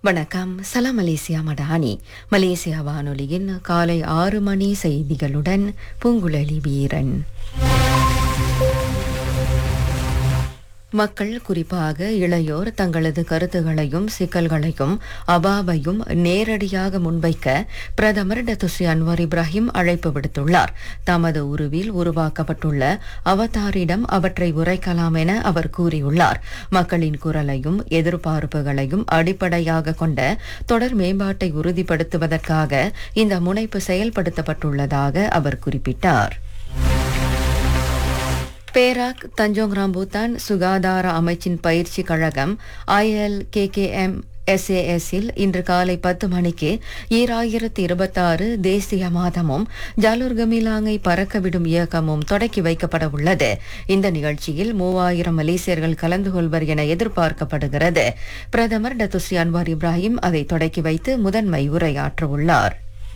வணக்கம் சலாம் Malaysia Madani Malaysia வானொலியின் காலை ஆறு மணி செய்திகளுடன் பூங்குழலி வீரன் மக்கள் குறிப்பாக இளையோர் தங்களது கருத்துகளையும் சிக்கல்களையும் அபாவையும் நேரடியாக முன்வைக்க பிரதமர் டத்துஸ்ரீ அன்வார் இப்ராஹிம் அழைப்பு விடுத்துள்ளார் தமது உருவில் உருவாக்கப்பட்டுள்ள அவதாரிடம் அவற்றை உரைக்கலாம் என அவர் கூறியுள்ளார் மக்களின் குரலையும் எதிர்பார்ப்புகளையும் அடிப்படையாக கொண்ட தொடர் மேம்பாட்டை உறுதிப்படுத்துவதற்காக இந்த முனைப்பு செயல்படுத்தப்பட்டுள்ளதாக அவர் குறிப்பிட்டார் பேராக் தஞ்சோங் ராம்பூத்தான் சுகாதார அமைச்சின் பயிற்சி கழகம் ஐஎல் கேகேஎம் எஸ்ஏஎஸ்ஸில் இன்று காலை பத்து மணிக்கு ஈராயிரத்தி இருபத்தாறு தேசிய மாதமும் ஜாலூர் கமிலாங்கை பறக்கவிடும் இயக்கமும் தொடக்கி வைக்கப்பட உள்ளது இந்த நிகழ்ச்சியில் மூவாயிரம் மலேசியர்கள் கலந்து கொள்வர் என எதிர்பார்க்கப்படுகிறது பிரதமர் டத்துஸ்ரீ அன்வார் இப்ராஹிம் அதை தொடக்கி வைத்து முதன்மை உரையாற்றவுள்ளார்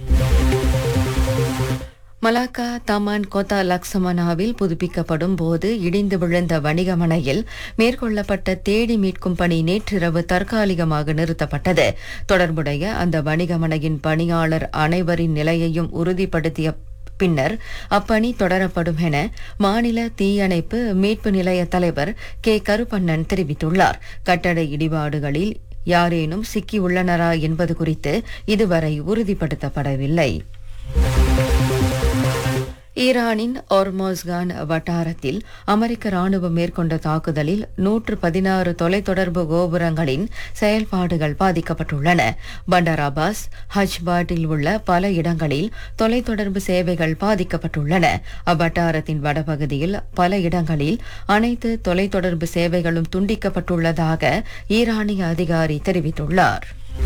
மலாக்கா தமான் கோத்தா லக்சமனாவில் புதுப்பிக்கப்படும் போது இடிந்து விழுந்த வணிகமனையில் மேற்கொள்ளப்பட்ட தேடி மீட்கும் பணி நேற்றிரவு தற்காலிகமாக நிறுத்தப்பட்டது தொடர்புடைய அந்த வணிகமனையின் பணியாளர் அனைவரின் நிலையையும் உறுதிப்படுத்திய பின்னர் அப்பணி தொடரப்படும் என மாநில தீயணைப்பு மீட்பு நிலைய தலைவர் கே கருப்பண்ணன் தெரிவித்துள்ளார் கட்டட இடிபாடுகளில் யாரேனும் சிக்கியுள்ளனரா என்பது குறித்து இதுவரை உறுதிப்படுத்தப்படவில்லை ஈரானின் ஒர்மோஸ்கான் வட்டாரத்தில் அமெரிக்க ராணுவம் மேற்கொண்ட தாக்குதலில் நூற்று பதினாறு தொலைத்தொடர்பு கோபுரங்களின் செயல்பாடுகள் பாதிக்கப்பட்டுள்ளன பண்டர் அபாஸ் ஹஜ்பாட்டில் உள்ள பல இடங்களில் தொலைத்தொடர்பு சேவைகள் பாதிக்கப்பட்டுள்ளன அவ்வட்டாரத்தின் வடபகுதியில் பல இடங்களில் அனைத்து தொலைத்தொடர்பு சேவைகளும் துண்டிக்கப்பட்டுள்ளதாக ஈரானிய அதிகாரி தெரிவித்துள்ளார்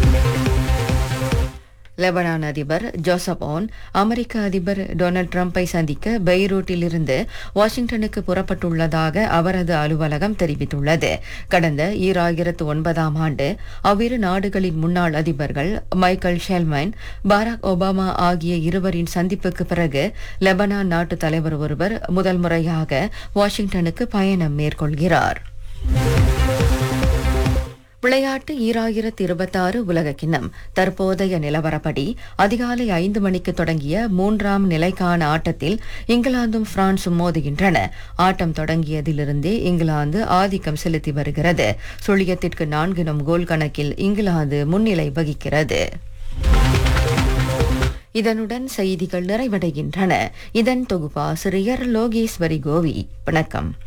லெபனான் அதிபர் ஜோசப் ஓன் அமெரிக்க அதிபர் டொனால்ட் ட்ரம்பை சந்திக்க பெய்ரூட்டிலிருந்து வாஷிங்டனுக்கு புறப்பட்டுள்ளதாக அவரது அலுவலகம் தெரிவித்துள்ளது கடந்த ஈராயிரத்து ஒன்பதாம் ஆண்டு அவ்விரு நாடுகளின் முன்னாள் அதிபர்கள் மைக்கேல் ஷெல்மைன் பாராக் ஒபாமா ஆகிய இருவரின் சந்திப்புக்கு பிறகு லெபனான் நாட்டு தலைவர் ஒருவர் முதல் முறையாக வாஷிங்டனுக்கு பயணம் மேற்கொள்கிறார் விளையாட்டு ஈராயிரத்தி இருபத்தாறு உலக கிண்ணம் தற்போதைய நிலவரப்படி அதிகாலை ஐந்து மணிக்கு தொடங்கிய மூன்றாம் நிலைக்கான ஆட்டத்தில் இங்கிலாந்தும் பிரான்சும் மோதுகின்றன ஆட்டம் தொடங்கியதிலிருந்தே இங்கிலாந்து ஆதிக்கம் செலுத்தி வருகிறது சுழியத்திற்கு நான்கினும் கோல் கணக்கில் இங்கிலாந்து முன்னிலை வகிக்கிறது இதனுடன் செய்திகள் நிறைவடைகின்றன இதன் தொகுப்பாசிரியர் லோகேஸ்வரி கோவி வணக்கம்